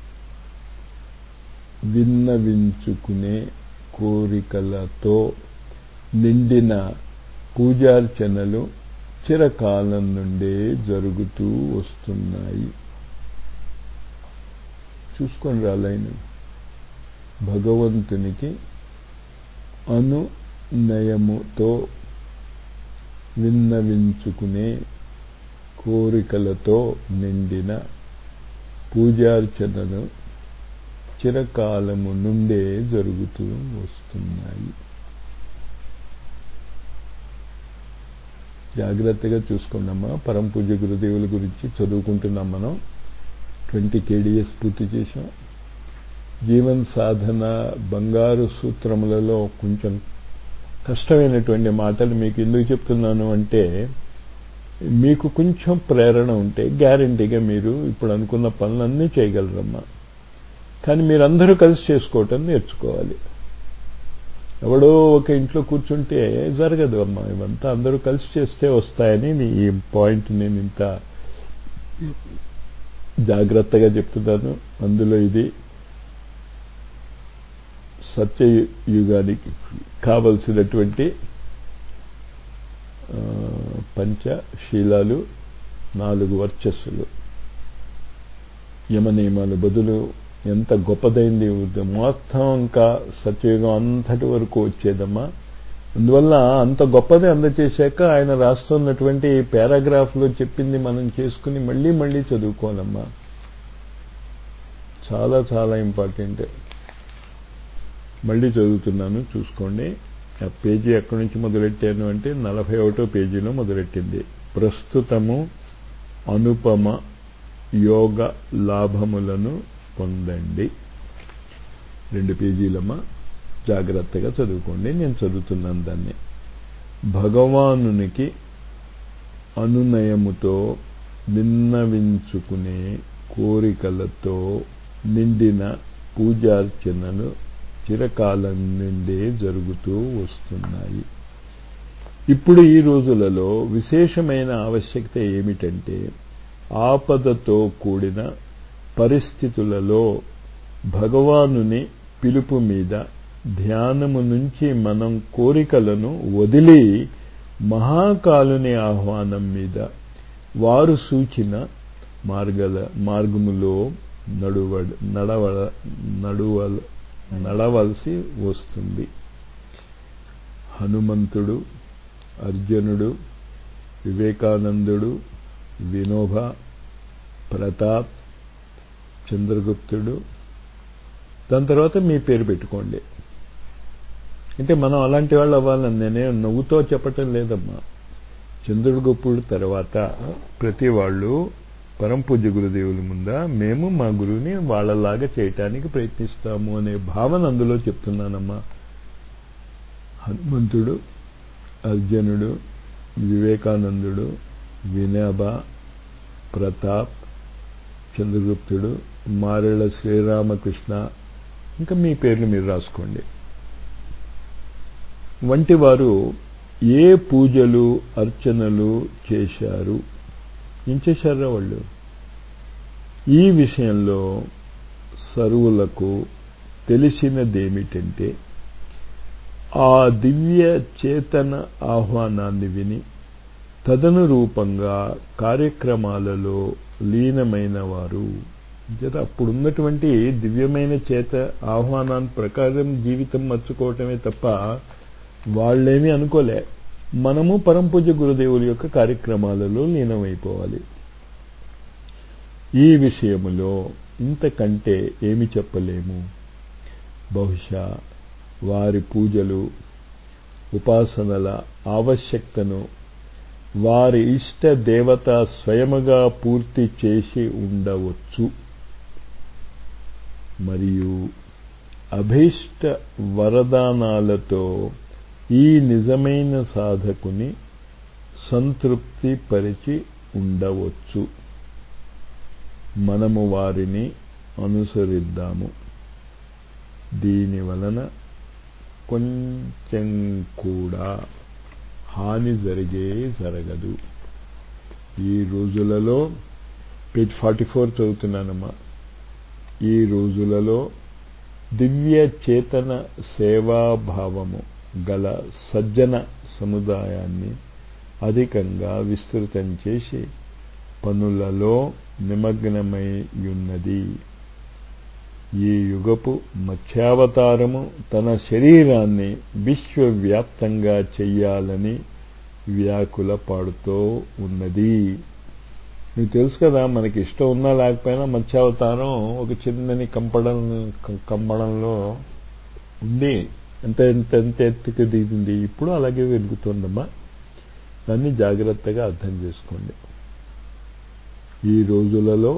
విన్నవించుకునే కోరికలతో నిండిన పూజార్చనలు చిరకాలం నుండే జరుగుతూ వస్తున్నాయి చూసుకొని రాలైన భగవంతునికి అనునయముతో విన్నవించుకునే కోరికలతో నిండిన పూజార్చనలు చిరకాలము నుండే జరుగుతూ వస్తున్నాయి జాగ్రత్తగా చూసుకున్నామా పరం పూజ గురుదేవుల గురించి చదువుకుంటున్నాం మనం ట్వంటీ కేడిఎస్ పూర్తి చేశాం జీవన్ సాధన బంగారు సూత్రములలో కొంచెం కష్టమైనటువంటి మాటలు మీకు ఎందుకు చెప్తున్నాను అంటే మీకు కొంచెం ప్రేరణ ఉంటే గ్యారంటీగా మీరు ఇప్పుడు అనుకున్న పనులన్నీ చేయగలరమ్మా కానీ మీరందరూ కలిసి చేసుకోవటం నేర్చుకోవాలి ఎవడో ఒక ఇంట్లో కూర్చుంటే జరగదు అమ్మా ఇవంతా అందరూ కలిసి చేస్తే వస్తాయని ఈ పాయింట్ నేను ఇంత జాగ్రత్తగా చెప్తున్నాను అందులో ఇది సత్యయుగానికి కావలసినటువంటి పంచశీలాలు నాలుగు వర్చస్సులు యమనియమాలు బదులు ఎంత గొప్పదైంది మొత్తం ఇంకా సత్యయుగం అంతటి వరకు వచ్చేదమ్మా అందువల్ల అంత గొప్పది అందచేశాక ఆయన రాస్తున్నటువంటి పారాగ్రాఫ్లో చెప్పింది మనం చేసుకుని మళ్ళీ మళ్ళీ చదువుకోవాలమ్మా చాలా చాలా ఇంపార్టెంట్ మళ్ళీ చదువుతున్నాను చూసుకోండి ఆ పేజీ ఎక్కడి నుంచి మొదలెట్టాను అంటే నలభై ఒకటో పేజీలో మొదలెట్టింది ప్రస్తుతము అనుపమ యోగ లాభములను పొందండి రెండు పేజీలమ్మా జాగ్రత్తగా చదువుకోండి నేను చదువుతున్నాను దాన్ని భగవానునికి అనునయముతో విన్నవించుకునే కోరికలతో నిండిన పూజార్చనలు చిరకాలం నుండే జరుగుతూ వస్తున్నాయి ఇప్పుడు ఈ రోజులలో విశేషమైన ఆవశ్యకత ఏమిటంటే ఆపదతో కూడిన పరిస్థితులలో భగవానుని పిలుపు మీద ధ్యానము నుంచి మనం కోరికలను వదిలి మహాకాలుని ఆహ్వానం మీద వారు సూచిన మార్గల మార్గములో నడువ నడవ నడువ నడవలసి వస్తుంది హనుమంతుడు అర్జునుడు వివేకానందుడు వినోబ ప్రతాప్ చంద్రగుప్తుడు దాని తర్వాత మీ పేరు పెట్టుకోండి అంటే మనం అలాంటి వాళ్ళు అవ్వాలని నేనే నవ్వుతో చెప్పటం లేదమ్మా చంద్రగుప్తుడు తర్వాత ప్రతి వాళ్ళు పరంపూజ గురుదేవుల ముందా మేము మా గురువుని వాళ్ళలాగా చేయటానికి ప్రయత్నిస్తాము అనే భావన అందులో చెప్తున్నానమ్మా హనుమంతుడు అర్జునుడు వివేకానందుడు వినోబ ప్రతాప్ చంద్రగుప్తుడు మారెళ్ల శ్రీరామకృష్ణ ఇంకా మీ పేర్లు మీరు రాసుకోండి వంటి వారు ఏ పూజలు అర్చనలు చేశారు ఏం చేశారా వాళ్ళు ఈ విషయంలో సరువులకు తెలిసినదేమిటంటే ఆ దివ్య చేతన ఆహ్వానాన్ని విని తదనురూపంగా కార్యక్రమాలలో లీనమైన వారు అప్పుడున్నటువంటి దివ్యమైన చేత ఆహ్వానాన్ని ప్రకారం జీవితం మర్చుకోవటమే తప్ప వాళ్ళేమీ అనుకోలే మనము పరంపూజ గురుదేవుల యొక్క కార్యక్రమాలలో లీనమైపోవాలి ఈ విషయములో ఇంతకంటే ఏమి చెప్పలేము బహుశా వారి పూజలు ఉపాసనల ఆవశ్యకతను వారి ఇష్ట దేవత స్వయముగా పూర్తి చేసి ఉండవచ్చు మరియు అభీష్ట వరదానాలతో ఈ నిజమైన సాధకుని సంతృప్తి పరిచి ఉండవచ్చు మనము వారిని అనుసరిద్దాము దీని వలన కొంచెం కూడా హాని జరిగే జరగదు ఈ రోజులలో పేజ్ ఫార్టీ ఫోర్ చదువుతున్నానమ్మా ఈ రోజులలో దివ్య చేతన సేవాభావము గల సజ్జన సముదాయాన్ని అధికంగా విస్తృతం చేసి పనులలో నిమగ్నమై ఉన్నది ఈ యుగపు మత్స్యావతారము తన శరీరాన్ని విశ్వవ్యాప్తంగా చెయ్యాలని వ్యాకుల పాడుతూ ఉన్నది మీకు తెలుసు కదా మనకి ఇష్టం ఉన్నా లేకపోయినా మత్స్యావతారం ఒక చిన్నని కంపడం కంబడంలో ఉంది ఎంత ఎంత ఎంత ఎత్తుకు దిగింది ఇప్పుడు అలాగే వెలుగుతుందమ్మా దాన్ని జాగ్రత్తగా అర్థం చేసుకోండి ఈ రోజులలో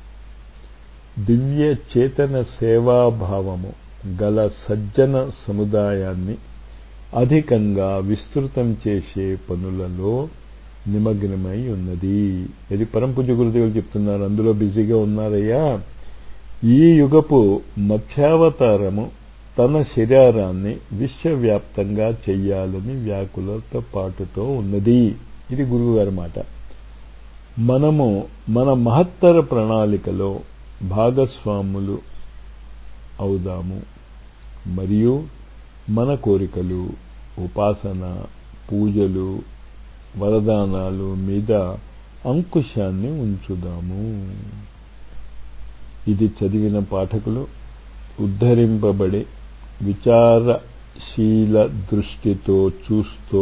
దివ్య చేతన సేవాభావము గల సజ్జన సముదాయాన్ని అధికంగా విస్తృతం చేసే పనులలో నిమగ్నమై ఉన్నది ఇది పరంపూజ గురుదేవులు చెప్తున్నారు అందులో బిజీగా ఉన్నారయ్యా ఈ యుగపు మధ్యావతారము తన శరీరాన్ని విశ్వవ్యాప్తంగా చెయ్యాలని వ్యాకులత పాటుతో ఉన్నది ఇది గురువుగారి మాట మనము మన మహత్తర ప్రణాళికలో భాగస్వాములు అవుదాము మరియు మన కోరికలు ఉపాసన పూజలు వరదానాలు మీద అంకుశాన్ని ఉంచుదాము ఇది చదివిన పాఠకులు ఉద్ధరింపబడి విచారశీల దృష్టితో చూస్తూ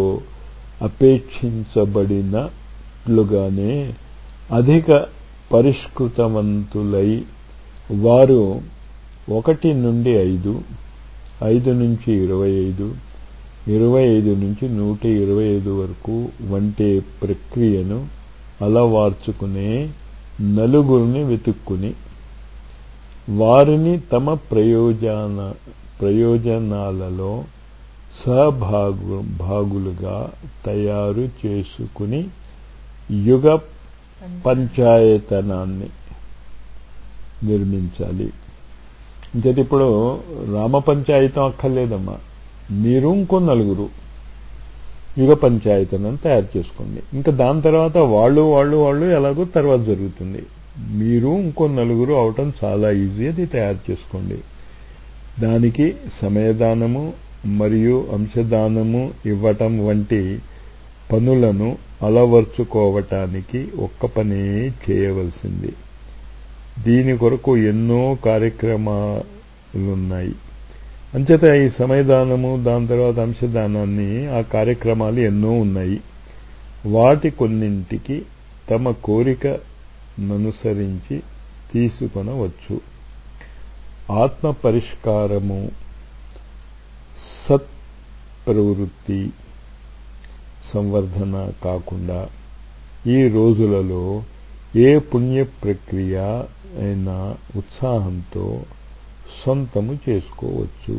అపేక్షించబడినట్లుగానే అధిక పరిష్కృతవంతులై వారు ఒకటి నుండి ఐదు ఐదు నుంచి ఇరవై ఐదు ఇరవై ఐదు నుంచి నూట ఇరవై ఐదు వరకు వంటి ప్రక్రియను అలవార్చుకునే నలుగురిని వెతుక్కుని వారిని తమ ప్రయోజన ప్రయోజనాలలో సహభాగు భాగులుగా తయారు చేసుకుని యుగ పంచాయతనాన్ని నిర్మించాలి ఇంకటి ఇప్పుడు రామ పంచాయతం అక్కర్లేదమ్మా మీరు ఇంకో నలుగురు యుగ పంచాయతనం తయారు చేసుకోండి ఇంకా దాని తర్వాత వాళ్ళు వాళ్ళు వాళ్ళు ఎలాగో తర్వాత జరుగుతుంది మీరు ఇంకో నలుగురు అవటం చాలా ఈజీ అది తయారు చేసుకోండి దానికి సమయదానము మరియు అంశదానము ఇవ్వటం వంటి పనులను అలవర్చుకోవటానికి ఒక్క పనే చేయవలసింది దీని కొరకు ఎన్నో కార్యక్రమాలున్నాయి అంచేత ఈ సమయదానము దాని తర్వాత అంశదానాన్ని ఆ కార్యక్రమాలు ఎన్నో ఉన్నాయి వాటి కొన్నింటికి తమ కోరికననుసరించి తీసుకొనవచ్చు ఆత్మ పరిష్కారము సత్ ప్రవృత్తి సంవర్ధన కాకుండా ఈ రోజులలో ఏ పుణ్య ప్రక్రియ అయినా ఉత్సాహంతో సొంతము చేసుకోవచ్చు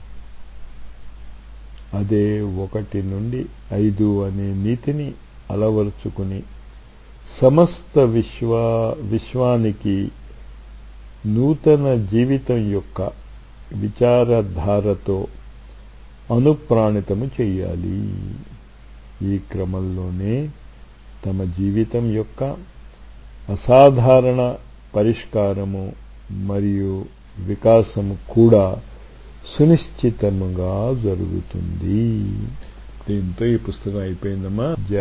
అదే ఒకటి నుండి ఐదు అనే నీతిని అలవరుచుకుని సమస్త విశ్వ విశ్వానికి నూతన జీవితం యొక్క విచారధారతో అనుప్రాణితము చెయ్యాలి ఈ క్రమంలోనే తమ జీవితం యొక్క అసాధారణ పరిష్కారము మరియు వికాసము కూడా సునిశ్చితముగా జరుగుతుంది దీంతో ఈ పుస్తకం అయిపోయిందమ్మా